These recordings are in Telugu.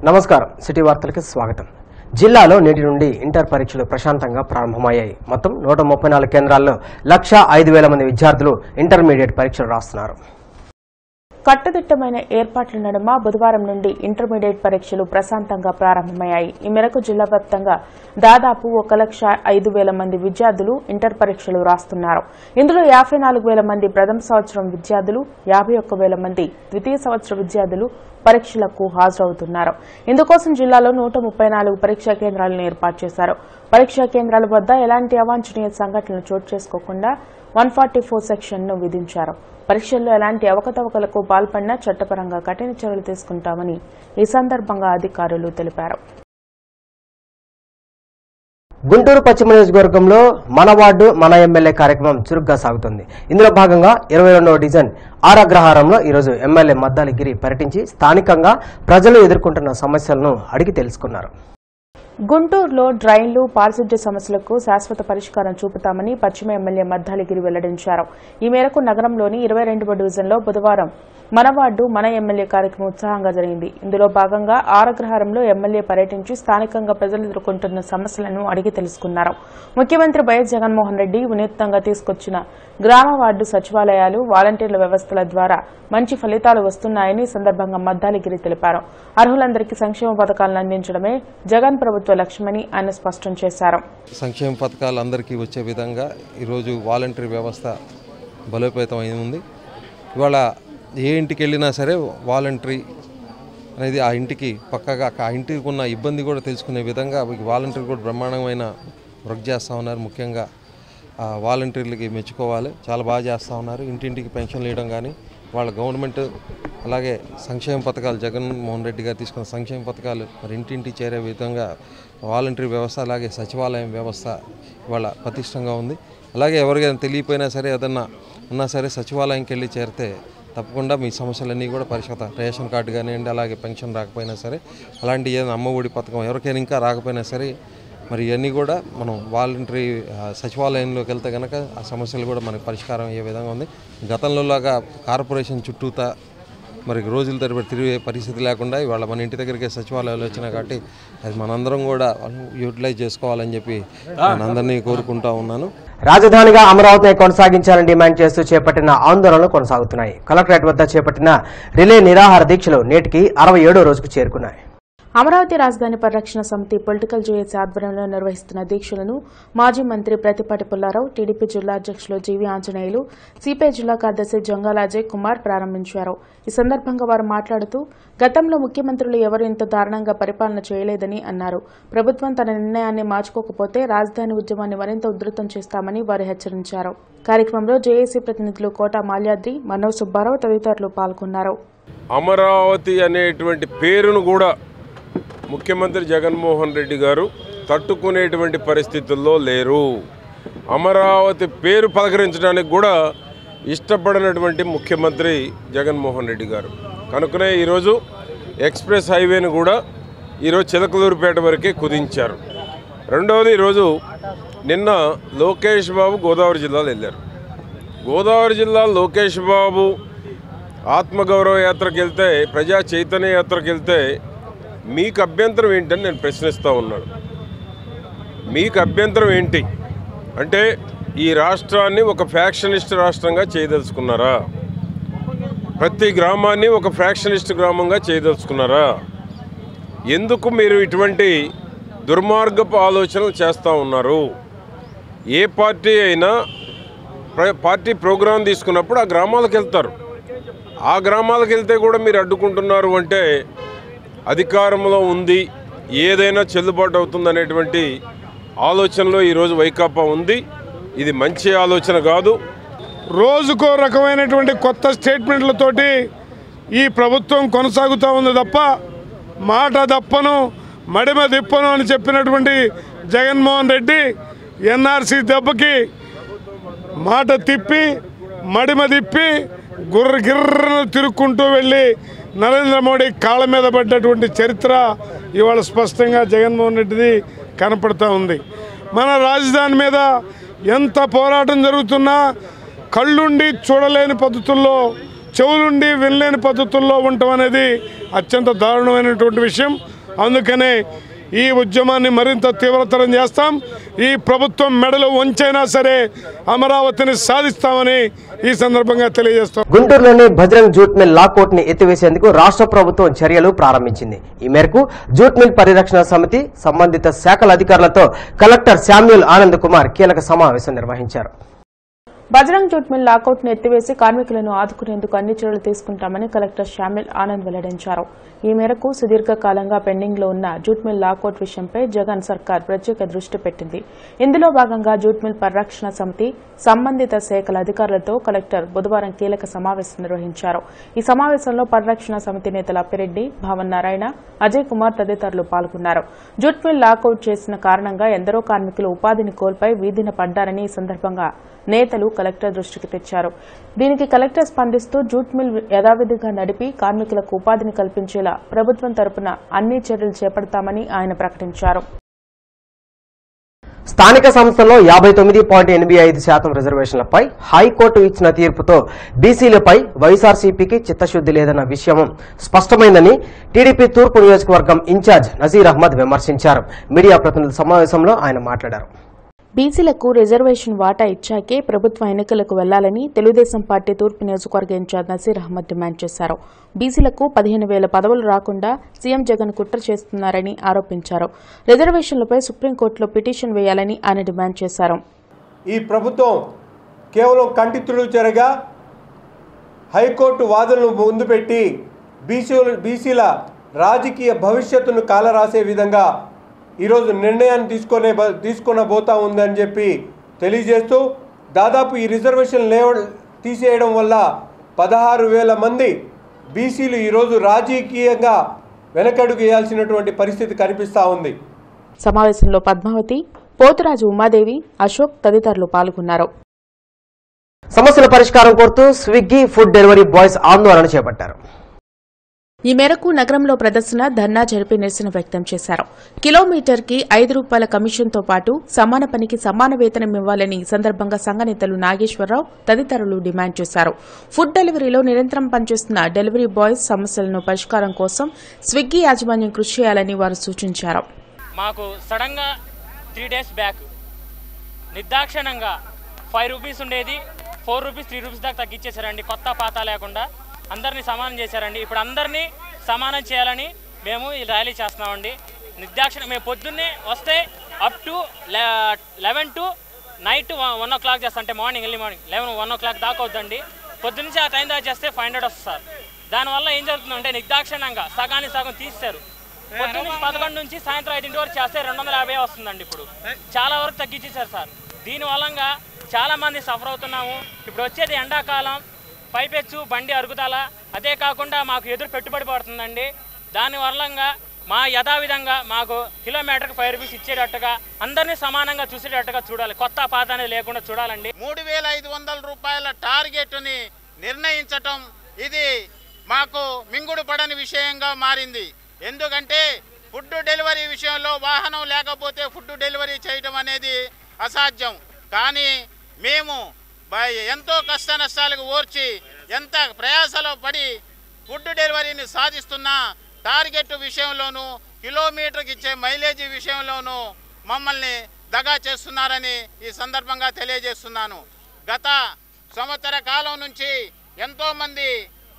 నమస్కారం సిటీ వార్తలకి స్వాగతం జిల్లాలో నేటి నుండి ఇంటర్ పరీక్షలు ప్రశాంతంగా ప్రారంభమయ్యాయి మొత్తం నూట ముప్పై నాలుగు కేంద్రాల్లో లక్ష ఐదు వేల మంది విద్యార్థులు ఇంటర్మీడియట్ పరీక్షలు రాస్తున్నారు కట్టుదిట్టమైన ఏర్పాట్ల నడుమ బుధవారం నుండి ఇంటర్మీడియట్ పరీక్షలు ప్రశాంతంగా ప్రారంభమయ్యాయి ఈ మేరకు జిల్లా వ్యాప్తంగా దాదాపు ఒక లక్ష ఐదు వేల మంది విద్యార్థులు ఇంటర్ పరీక్షలు రాస్తున్నారు ఇందులో యాభై నాలుగు వేల మంది ప్రథమ సంవత్సరం విద్యార్థులు యాభై ఒక్క వేల మంది ద్వితీయ సంవత్సర విద్యార్థులు పరీక్షలకు హాజరవుతున్నారు ఇందుకోసం జిల్లాలో నూట ముప్పై నాలుగు పరీక్షా కేంద్రాలను ఏర్పాటు చేశారు పరీక్షా కేంద్రాల వద్ద ఎలాంటి అవాంఛనీయ సంఘటనలు చోటు చేసుకోకుండా వన్ ఫార్టీ ఫోర్ సెక్షన్ను విధించారు పరీక్షల్లో ఎలాంటి అవకతవకలకు పాల్పడినా చట్టపరంగా కఠిన చర్యలు తీసుకుంటామని ఈ సందర్భంగా అధికారులు తెలిపారు గుంటూరు పశ్చిమ నియోజకవర్గంలో మన వార్డు మన ఎమ్మెల్యే కార్యక్రమం చురుగ్గా సాగుతుంది ఇందులో భాగంగా ఇరవై రెండవ డివిజన్ ఆర్ అగ్రహారంలో ఈరోజు ఎమ్మెల్యే మద్దాలిగిరి పర్యటించి స్థానికంగా ప్రజలు ఎదుర్కొంటున్న సమస్యలను అడిగి తెలుసుకున్నారు గుంటూరులో డ్రైన్లు పారిశుద్ధ్య సమస్యలకు శాశ్వత పరిష్కారం చూపుతామని పశ్చిమ ఎమ్మెల్యే మద్దాలిగిరి వెల్లడించారు ఈ మేరకు నగరంలోని ఇరవై రెండవ డివిజన్లో బుధవారం మన వార్డు మన ఎమ్మెల్యే కార్యక్రమం ఉత్సాహంగా జరిగింది ఇందులో భాగంగా ఆరగ్రహారంలో ఎమ్మెల్యే పర్యటించి స్థానికంగా ప్రజలు ఎదుర్కొంటున్న సమస్యలను అడిగి తెలుసుకున్నారు ముఖ్యమంత్రి వైఎస్ జగన్మోహన్ రెడ్డి వినూత్నంగా తీసుకొచ్చిన గ్రామ వార్డు సచివాలయాలు వాలంటీర్ల వ్యవస్థల ద్వారా మంచి ఫలితాలు వస్తున్నాయని ఈ సందర్భంగా మద్దాలిగిరి తెలిపారు అర్హులందరికీ సంక్షేమ పథకాలను అందించడమే జగన్ ప్రభుత్వ లక్ష్యమని ఆయన స్పష్టం చేశారు సంక్షేమ పథకాలు అందరికీ వచ్చే విధంగా ఈరోజు వాలంటరీ వ్యవస్థ బలోపేతం అయి ఉంది ఇవాళ ఏ ఇంటికి వెళ్ళినా సరే వాలంటరీ అనేది ఆ ఇంటికి పక్కగా ఆ ఇంటికి ఉన్న ఇబ్బంది కూడా తెలుసుకునే విధంగా వాలంటీర్ కూడా బ్రహ్మాండమైన వర్క్ చేస్తూ ఉన్నారు ముఖ్యంగా ఆ వాలంటీర్లకి మెచ్చుకోవాలి చాలా బాగా చేస్తూ ఉన్నారు ఇంటింటికి పెన్షన్లు ఇవ్వడం కానీ వాళ్ళ గవర్నమెంట్ అలాగే సంక్షేమ పథకాలు జగన్మోహన్ రెడ్డి గారు తీసుకున్న సంక్షేమ పథకాలు మరి ఇంటింటి చేరే విధంగా వాలంటరీ వ్యవస్థ అలాగే సచివాలయం వ్యవస్థ ఇవాళ పటిష్టంగా ఉంది అలాగే ఎవరికైనా తెలియపోయినా సరే ఏదన్నా ఉన్నా సరే సచివాలయంకి వెళ్ళి చేరితే తప్పకుండా మీ సమస్యలన్నీ కూడా పరిష్కృత రేషన్ కార్డు కానివ్వండి అలాగే పెన్షన్ రాకపోయినా సరే అలాంటి ఏదైనా అమ్మఒడి పథకం ఎవరికైనా ఇంకా రాకపోయినా సరే మరి ఇవన్నీ కూడా మనం వాలంటరీ ఆ, సచివాలయంలోకి వెళ్తే కనుక ఆ సమస్యలు కూడా మనకు పరిష్కారం అయ్యే విధంగా ఉంది గతంలోలాగా కార్పొరేషన్ చుట్టూతా మరి రోజుల తరబడి తిరిగే పరిస్థితి లేకుండా ఇవాళ మన ఇంటి దగ్గరికి సచివాలయాలు వచ్చినాయి కాబట్టి అది మనందరం కూడా యూటిలైజ్ చేసుకోవాలని చెప్పి నేను అందరినీ కోరుకుంటా ఉన్నాను రాజధానిగా అమరావతిని కొనసాగించాలని డిమాండ్ చేస్తూ చేపట్టిన ఆందోళనలు కొనసాగుతున్నాయి కలెక్టరేట్ వద్ద చేపట్టిన రిలే నిరాహార దీక్షలు నేటికి అరవై ఏడో రోజుకు చేరుకున్నాయి అమరావతి రాజధాని పరిరక్షణ సమితి పొలిటికల్ జేఏసీ ఆధ్వర్యంలో నిర్వహిస్తున్న దీక్షలను మాజీ మంత్రి ప్రతిపాటి పుల్లారావు టీడీపీ జిల్లా అధ్యక్షులు జీవి ఆంజనేయులు సిపిఐ జిల్లా కార్యదర్శి జంగాల అజయ్ కుమార్ ప్రారంభించారు ఈ సందర్భంగా వారు మాట్లాడుతూ గతంలో ముఖ్యమంత్రులు ఎవరు ఇంత దారుణంగా పరిపాలన చేయలేదని అన్నారు ప్రభుత్వం తన నిర్ణయాన్ని మార్చుకోకపోతే రాజధాని ఉద్యమాన్ని మరింత ఉధృతం చేస్తామని వారు హెచ్చరించారు కార్యక్రమంలో జేఏసీ ప్రతినిధులు కోట మాల్యాద్రి మనోజ్ సుబ్బారావు తదితరులు పాల్గొన్నారు అమరావతి అనేటువంటి పేరును కూడా ముఖ్యమంత్రి జగన్మోహన్ రెడ్డి గారు తట్టుకునేటువంటి పరిస్థితుల్లో లేరు అమరావతి పేరు పలకరించడానికి కూడా ఇష్టపడినటువంటి ముఖ్యమంత్రి జగన్మోహన్ రెడ్డి గారు కనుకనే ఈరోజు ఎక్స్ప్రెస్ హైవేను కూడా ఈరోజు చిలకలూరుపేట వరకే కుదించారు రెండవది ఈరోజు నిన్న లోకేష్ బాబు గోదావరి జిల్లాలో వెళ్ళారు గోదావరి జిల్లా లోకేష్ బాబు ఆత్మగౌరవ యాత్రకు వెళ్తే ప్రజా చైతన్య యాత్రకు వెళ్తే మీకు అభ్యంతరం ఏంటని నేను ప్రశ్నిస్తూ ఉన్నాను మీకు అభ్యంతరం ఏంటి అంటే ఈ రాష్ట్రాన్ని ఒక ఫ్యాక్షనిస్ట్ రాష్ట్రంగా చేయదలుచుకున్నారా ప్రతి గ్రామాన్ని ఒక ఫ్యాక్షనిస్ట్ గ్రామంగా చేయదలుచుకున్నారా ఎందుకు మీరు ఇటువంటి దుర్మార్గపు ఆలోచనలు చేస్తూ ఉన్నారు ఏ పార్టీ అయినా ప్ర- పార్టీ ప్రోగ్రాం తీసుకున్నప్పుడు ఆ గ్రామాలకు వెళ్తారు ఆ గ్రామాలకు వెళ్తే కూడా మీరు అడ్డుకుంటున్నారు అంటే అధికారంలో ఉంది ఏదైనా చెల్లుబాటు అవుతుంది అనేటువంటి ఆలోచనలో ఈరోజు వైకాపా ఉంది ఇది మంచి ఆలోచన కాదు రోజుకో రకమైనటువంటి కొత్త స్టేట్మెంట్లతోటి ఈ ప్రభుత్వం కొనసాగుతూ ఉంది తప్ప మాట దప్పను మడిమ దిప్పను అని చెప్పినటువంటి జగన్మోహన్ రెడ్డి ఎన్ఆర్సీ దెబ్బకి మాట తిప్పి మడిమ తిప్పి గుర్ర గిర్రను తిరుక్కుంటూ వెళ్ళి నరేంద్ర మోడీ కాళ్ళ మీద పడ్డటువంటి చరిత్ర ఇవాళ స్పష్టంగా జగన్మోహన్ రెడ్డిది కనపడుతూ ఉంది మన రాజధాని మీద ఎంత పోరాటం జరుగుతున్నా కళ్ళుండి చూడలేని పద్ధతుల్లో చెవులుండి వినలేని పద్ధతుల్లో ఉండటం అనేది అత్యంత దారుణమైనటువంటి విషయం అందుకనే ఈ ఉద్యమాన్ని మరింత తీవ్రతరం చేస్తాం ఈ ప్రభుత్వం మెడలు వంచైనా సరే అమరావతిని సాధిస్తామని ఈ సందర్భంగా తెలియజేస్తాం గుంటూరులోని భద్రంగ్ జూట్ మిల్ లాకౌట్ ని ఎత్తివేసేందుకు రాష్ట్ర ప్రభుత్వం చర్యలు ప్రారంభించింది ఈ మేరకు జూట్ మిల్ పరిరక్షణ సమితి సంబంధిత శాఖల అధికారులతో కలెక్టర్ శామ్యూల్ ఆనంద్ కుమార్ కీలక సమావేశం నిర్వహించారు బజరంగ్ జూట్ మిల్ లాకౌట్ ను ఎత్తివేసి కార్మికులను ఆదుకునేందుకు అన్ని చర్యలు తీసుకుంటామని కలెక్టర్ షామిల్ ఆనంద్ వెల్లడించారు ఈ మేరకు సుదీర్ఘకాలంగా పెండింగ్ లో ఉన్న జూట్ మిల్ లాకౌట్ విషయంపై జగన్ సర్కార్ ప్రత్యేక దృష్టి పెట్టింది ఇందులో భాగంగా జూట్ మిల్ పరిరక్షణ సమితి సంబంధిత శాఖల అధికారులతో కలెక్టర్ బుధవారం కీలక సమావేశం నిర్వహించారు ఈ సమావేశంలో పరిరక్షణ సమితి నేతలు అప్పిరెడ్డి భావన్ నారాయణ అజయ్ కుమార్ తదితరులు పాల్గొన్నారు జూట్ మిల్ లాకౌట్ చేసిన కారణంగా ఎందరో కార్మికులు ఉపాధిని కోల్పోయి వీధిన పడ్డారని ఈ సందర్భంగా నేతలు కలెక్టర్ దృష్టికి తెచ్చారు దీనికి కలెక్టర్ స్పందిస్తూ జూట్ మిల్ యథావిధిగా నడిపి కార్మికులకు ఉపాధిని కల్పించేలా ప్రభుత్వం తరపున అన్ని చర్యలు చేపడతామని ఆయన ప్రకటించారు స్థానిక సంస్థల్లో యాభై తొమ్మిది పాయింట్ ఎనభై ఐదు శాతం రిజర్వేషన్లపై హైకోర్టు ఇచ్చిన తీర్పుతో బీసీలపై వైఎస్ఆర్సీపీకి చిత్తశుద్ది లేదన్న విషయం స్పష్టమైందని టీడీపీ తూర్పు నియోజకవర్గం ఇన్ఛార్జ్ నజీర్ అహ్మద్ విమర్శించారు మీడియా ప్రతినిధుల సమావేశంలో ఆయన మాట్లాడారు బీసీలకు రిజర్వేషన్ వాటా ఇచ్చాకే ప్రభుత్వ ఎన్నికలకు వెళ్లాలని తెలుగుదేశం పార్టీ తూర్పు నియోజకవర్గ ఇన్ఛార్జ్ నసీర్ అహ్మద్ డిమాండ్ చేశారు బీసీలకు పదిహేను వేల పదవులు రాకుండా సీఎం జగన్ కుట్ర చేస్తున్నారని ఆరోపించారు రిజర్వేషన్లపై సుప్రీంకోర్టులో పిటిషన్ వేయాలని ఆయన డిమాండ్ చేశారు ఈ ప్రభుత్వం కేవలం కంటి తుడుచరగా హైకోర్టు వాదనలు ముందు పెట్టి బీసీల బీసీల రాజకీయ భవిష్యత్తును కాలరాసే విధంగా ఈరోజు నిర్ణయాన్ని తీసుకొనే తీసుకొనబోతా ఉందని చెప్పి తెలియజేస్తూ దాదాపు ఈ రిజర్వేషన్ లేవ తీసేయడం వల్ల పదహారు వేల మంది బీసీలు ఈరోజు రాజకీయంగా వెనకడుగు వేయాల్సినటువంటి పరిస్థితి కనిపిస్తూ ఉంది సమావేశంలో పద్మావతి పోతురాజు ఉమాదేవి అశోక్ తదితరులు పాల్గొన్నారు సమస్యల పరిష్కారం కోరుతూ స్విగ్గీ ఫుడ్ డెలివరీ బాయ్స్ ఆందోళన చేపట్టారు ఈ మేరకు నగరంలో ప్రదర్శన ధర్నా జరిపి నిరసన వ్యక్తం చేశారు కిలోమీటర్ కి ఐదు రూపాయల కమిషన్తో పాటు సమాన పనికి సమాన వేతనం ఇవ్వాలని ఈ సందర్భంగా సంఘ నేతలు నాగేశ్వరరావు తదితరులు డిమాండ్ చేశారు ఫుడ్ డెలివరీలో నిరంతరం పనిచేస్తున్న డెలివరీ బాయ్స్ సమస్యలను పరిష్కారం కోసం స్విగ్గీ యాజమాన్యం కృషి చేయాలని వారు సూచించారు మాకు సడన్గా త్రీ డేస్ బ్యాక్ నిర్దాక్షిణంగా ఫైవ్ రూపీస్ ఉండేది ఫోర్ రూపీస్ త్రీ రూపీస్ దాకా తగ్గించేశారండి కొత్త పాత లేకుండా అందరినీ సమానం చేశారండి ఇప్పుడు అందరినీ సమానం చేయాలని మేము ఈ ర్యాలీ చేస్తున్నామండి నిర్దాక్షిణ మేము పొద్దున్నే వస్తే up to eleven to night one o'clock చేస్తాం అంటే morning early morning eleven one o'clock దాకా అవుద్దండి పొద్దున్నుంచి ఆ టైం దాకా చేస్తే ఫైవ్ హండ్రెడ్ వస్తుంది సార్ దానివల్ల ఏం జరుగుతుందంటే నిర్దాక్షిణ్యంగా సగానికి సగం తీస్తారు పొద్దున్న పదకొండు నుంచి సాయంత్రం ఐదింటి వరకు చేస్తే రెండు వందల యాభై వస్తుందండి ఇప్పుడు చాలా వరకు తగ్గించేశారు సార్ దీని వల్లంగా చాలా మంది సఫర్ అవుతున్నాము ఇప్పుడు వచ్చేది ఎండాకాలం పైపెచ్చు బండి అరుగుదల అదే కాకుండా మాకు ఎదురు పెట్టుబడి పడుతుందండి దాని వల్లంగా మా యథావిధంగా మాకు కిలోమీటర్కి ఫైవ్ రూపీస్ ఇచ్చేటట్టుగా అందరినీ సమానంగా చూసేటట్టుగా చూడాలి కొత్త పాత అనేది లేకుండా చూడాలండి మూడు వేల ఐదు వందల రూపాయల టార్గెట్ని నిర్ణయించటం ఇది మాకు మింగుడు పడని విషయంగా మారింది ఎందుకంటే ఫుడ్ డెలివరీ విషయంలో వాహనం లేకపోతే ఫుడ్ డెలివరీ చేయటం అనేది అసాధ్యం కానీ మేము బ- ఎంతో కష్ట నష్టాలకు ఓర్చి ఎంత ప్రయాసలో పడి ఫుడ్ డెలివరీని సాధిస్తున్న టార్గెట్ విషయంలోనూ కిలోమీటర్కి ఇచ్చే మైలేజీ విషయంలోనూ మమ్మల్ని దగా చేస్తున్నారని ఈ సందర్భంగా తెలియజేస్తున్నాను గత సంవత్సర కాలం నుంచి ఎంతోమంది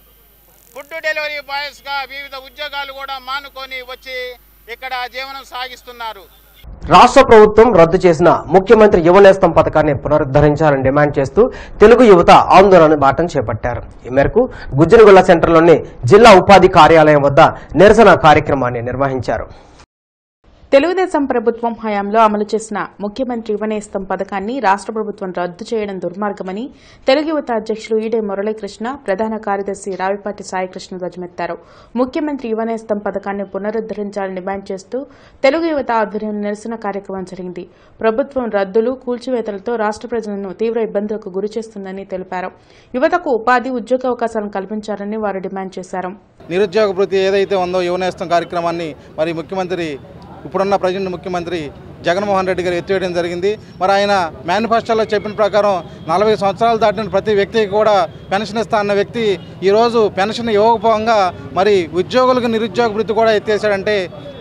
ఫుడ్ డెలివరీ బాయ్స్గా వివిధ ఉద్యోగాలు కూడా మానుకొని వచ్చి ఇక్కడ జీవనం సాగిస్తున్నారు రాష్ట్ర ప్రభుత్వం రద్దు చేసిన ముఖ్యమంత్రి యువనేస్తం పథకాన్ని పునరుద్ధరించాలని డిమాండ్ చేస్తూ తెలుగు యువత ఆందోళన బాటను చేపట్టారు ఈ మేరకు గుజ్జనగుళ్ల సెంటర్లోని జిల్లా ఉపాధి కార్యాలయం వద్ద నిరసన కార్యక్రమాన్ని నిర్వహించారు తెలుగుదేశం ప్రభుత్వం హయాంలో అమలు చేసిన ముఖ్యమంత్రి యువనేస్తం పథకాన్ని రాష్ట్ర ప్రభుత్వం రద్దు చేయడం దుర్మార్గమని తెలుగు యువత అధ్యక్షులు ఈడే మురళీకృష్ణ ప్రధాన కార్యదర్శి రావిపాటి సాయికృష్ణ ధ్వజమెత్తారు ముఖ్యమంత్రి యువనేస్తం పథకాన్ని పునరుద్దరించాలని డిమాండ్ చేస్తూ తెలుగు యువత ఆధ్వర్యంలో నిరసన కార్యక్రమం జరిగింది ప్రభుత్వం రద్దులు కూల్చివేతలతో రాష్ట్ర ప్రజలను తీవ్ర ఇబ్బందులకు గురి చేస్తుందని తెలిపారు యువతకు ఉపాధి ఉద్యోగ అవకాశాలను కల్పించాలని వారు డిమాండ్ చేశారు నిరుద్యోగ భృతి ఏదైతే ఉందో యువనేస్తం కార్యక్రమాన్ని మరి ముఖ్యమంత్రి ఇప్పుడున్న ప్రజెంట్ ముఖ్యమంత్రి జగన్మోహన్ రెడ్డి గారు ఎత్తివేయడం జరిగింది మరి ఆయన మేనిఫెస్టోలో చెప్పిన ప్రకారం నలభై సంవత్సరాలు దాటిన ప్రతి వ్యక్తికి కూడా పెన్షన్ ఇస్తా అన్న వ్యక్తి ఈరోజు పెన్షన్ ఇవ్వకపోగా మరి ఉద్యోగులకు నిరుద్యోగ భృతి కూడా ఎత్తేసాడంటే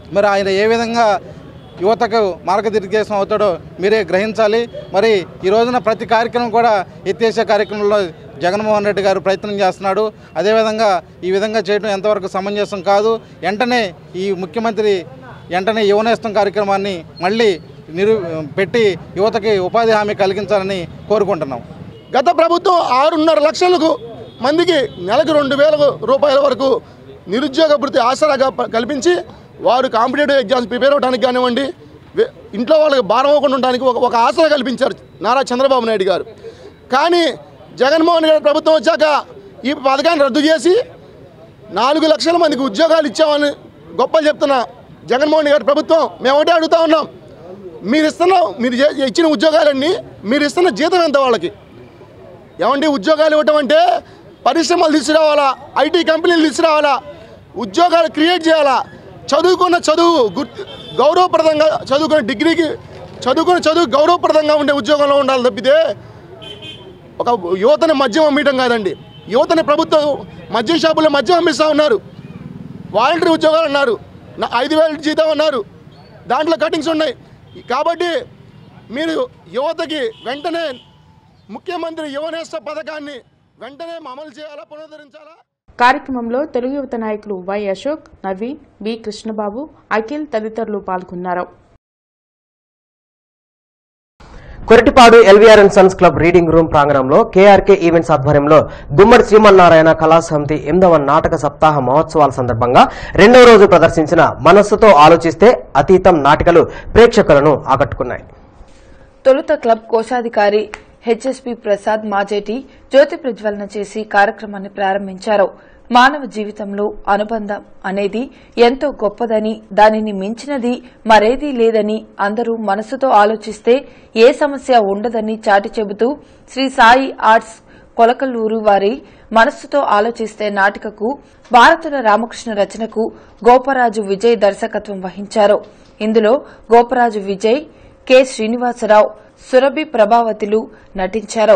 మరి ఆయన ఏ విధంగా యువతకు మార్గనిర్దేశం అవుతాడో మీరే గ్రహించాలి మరి ఈ రోజున ప్రతి కార్యక్రమం కూడా ఎత్తేసే కార్యక్రమంలో జగన్మోహన్ రెడ్డి గారు ప్రయత్నం చేస్తున్నాడు అదేవిధంగా ఈ విధంగా చేయడం ఎంతవరకు సమంజసం కాదు వెంటనే ఈ ముఖ్యమంత్రి వెంటనే యువనేస్తం కార్యక్రమాన్ని మళ్ళీ నిరు పెట్టి యువతకి ఉపాధి హామీ కలిగించాలని కోరుకుంటున్నాం గత ప్రభుత్వం ఆరున్నర లక్షలకు మందికి నెలకు రెండు వేల రూపాయల వరకు నిరుద్యోగ భృతి ఆసరాగా ప- కల్పించి వారు కాంపిటేటివ్ ఎగ్జామ్స్ ప్రిపేర్ అవ్వడానికి కానివ్వండి వే- ఇంట్లో వాళ్ళకి భారం అవ్వకుండా ఉండడానికి ఒక ఒక ఆసరా కల్పించారు నారా చంద్రబాబు నాయుడు గారు కానీ జగన్మోహన్ గారి ప్రభుత్వం వచ్చాక ఈ పథకాన్ని రద్దు చేసి నాలుగు లక్షల మందికి ఉద్యోగాలు ఇచ్చామని గొప్పలు చెప్తున్న జగన్మోహన్ గారి ప్రభుత్వం మేము ఒకటే అడుగుతా ఉన్నాం మీరు ఇస్తున్న మీరు చే- ఇచ్చిన ఉద్యోగాలన్నీ మీరు ఇస్తున్న జీతం ఎంత వాళ్ళకి ఏమండి ఉద్యోగాలు ఇవ్వటం అంటే పరిశ్రమలు తీసుకురావాలా ఐటీ కంపెనీలు తీసుకురావాలా ఉద్యోగాలు క్రియేట్ చేయాలా చదువుకున్న చదువు గుర్తు గౌరవప్రదంగా చదువుకున్న డిగ్రీకి చదువుకున్న చదువు గౌరవప్రదంగా ఉండే ఉద్యోగంలో ఉండాలి తప్పితే ఒక యువతని మద్యం అమ్మటం కాదండి యువతని ప్రభుత్వం మద్యం షాపుల్లో మద్యం అమ్మిస్తూ ఉన్నారు వాలంటరీ ఉద్యోగాలు అన్నారు నా- ఐదు వేల జీతం అన్నారు దాంట్లో కటింగ్స్ ఉన్నాయి కాబట్టి మీరు యువతకి వెంటనే ముఖ్యమంత్రి యువనేస్త పథకాన్ని వెంటనే అమలు చేయాలా పునరుద్ధరించాలా కార్యక్రమంలో తెలుగు యువత నాయకులు వై అశోక్ నవీన్ బి కృష్ణబాబు అఖిల్ తదితరులు పాల్గొన్నారు Koratipadu LVR and sons club reading room ప్రాంగణంలో కేఆర్కే ఈవెంట్స్ ఆధ్వర్యంలో గుమ్మడి శ్రీమన్నారాయణ కళా సమితి ఎనిమిదవ నాటక సప్తాహ మహోత్సవాల సందర్భంగా రెండవ రోజు ప్రదర్శించిన మనస్సుతో ఆలోచిస్తే అతీతం నాటికలు ప్రేక్షకులను ఆకట్టుకున్నాయి తొలుత క్లబ్ కోశాధికారి హెచ్ఎస్పి ప్రసాద్ మాజేటి జ్యోతి ప్రజ్వలన చేసి కార్యక్రమాన్ని ప్రారంభించారు మానవ జీవితంలో అనుబంధం అనేది ఎంతో గొప్పదని దానిని మించినది మరేదీ లేదని అందరూ మనసుతో ఆలోచిస్తే ఏ సమస్య ఉండదని చాటి చెబుతూ శ్రీ సాయి ఆర్ట్స్ కొలకల్లూరు వారి మనస్సుతో ఆలోచిస్తే నాటికకు భారతుల రామకృష్ణ రచనకు గోపరాజు విజయ్ దర్శకత్వం వహించారు ఇందులో గోపరాజు విజయ్ కె శ్రీనివాసరావు సురభి ప్రభావతులు నటించారు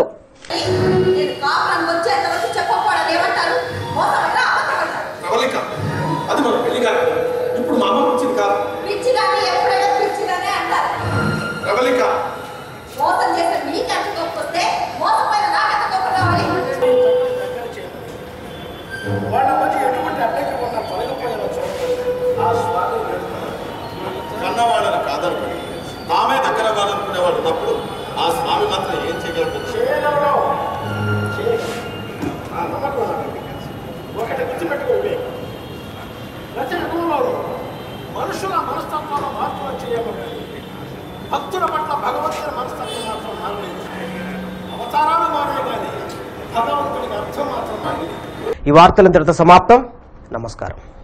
ప్రబలిక అది మన పెళ్లి కాదు ఇప్పుడు మా అమ్మ పిచ్చింది కాదు ప్రబలిక మోసం చేసే మీకు ఎంత గొప్ప వస్తే మోసపోయిన నాకు ఎంత గొప్ప రావాలి వాళ్ళ మధ్య ఎటువంటి అడ్డంకి ఉన్న తొలగిపోయిన ఆ స్వామి కన్నవాళ్ళని కాదనుకుని తామే దగ్గర వాళ్ళనుకునేవాడు ఉన్నప్పుడు ఆ స్వామి మాత్రం ఏం చేయగలరు చేయగలడు ఆ నమ్మకం నాకు ఉంది. ఒకటి గుర్తుపెట్టుకోండి రచనలో మనుషుల మనస్తత్వంలో మార్పులు చేయబడ్డాయి భక్తుల పట్ల భగవంతుని మనస్తత్వం మాత్రం మారలేదు అవతారాలు మారే కానీ భగవంతునికి అర్థం మాత్రం మారింది ఈ వార్తలు ఇంతటితో సమాప్తం నమస్కారం